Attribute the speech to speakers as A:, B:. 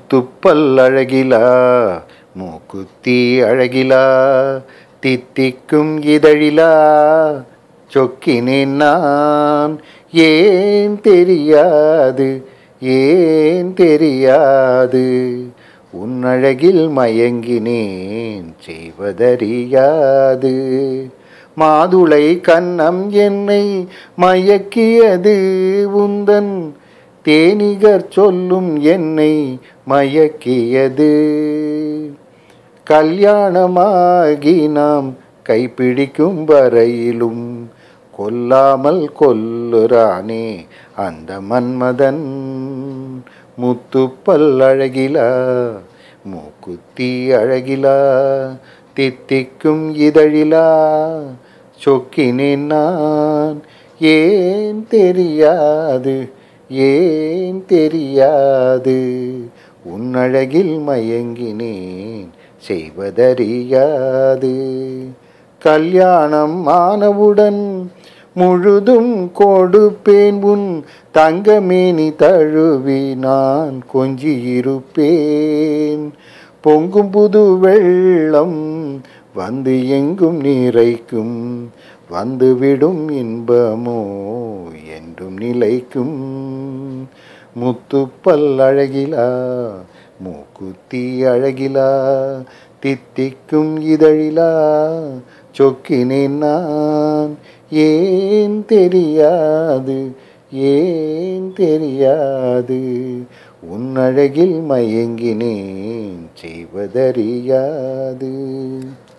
A: முத்துப்பல் அழகிலா மூக்குத்தி அழகிலா தித்திக்கும் இதழிலா சொக்கினேன் நான் ஏன் தெரியாது ஏன் தெரியாது உன் அழகில் மயங்கினேன் செய்வதறியாது மாதுளை கன்னம் என்னை மயக்கியது உந்தன் தேனிகர் சொல்லும் என்னை மயக்கியது கல்யாணமாகி நாம் கைப்பிடிக்கும் வரையிலும் கொல்லாமல் கொல்லுறானே அந்த மன்மதன் முத்துப்பல் அழகிலா மூக்குத்தி அழகிலா தித்திக்கும் இதழிலா சொக்கினேன் நான் ஏன் தெரியாது ஏன் தெரியாது உன் அழகில் மயங்கினேன் செய்வதறியாது கல்யாணம் ஆனவுடன் முழுதும் கொடுப்பேன் உன் தங்கமேனி தழுவி நான் கொஞ்சியிருப்பேன் பொங்கும் புது வெள்ளம் வந்து எங்கும் நிறைக்கும் வந்துவிடும் இன்பமோ என்றும் நிலைக்கும் முத்துப்பல் அழகிலா மூக்குத்தி அழகிலா தித்திக்கும் இதழிலா சொக்கினேன் நான் ஏன் தெரியாது ஏன் தெரியாது உன் அழகில் மயங்கினேன் செய்வதறியாது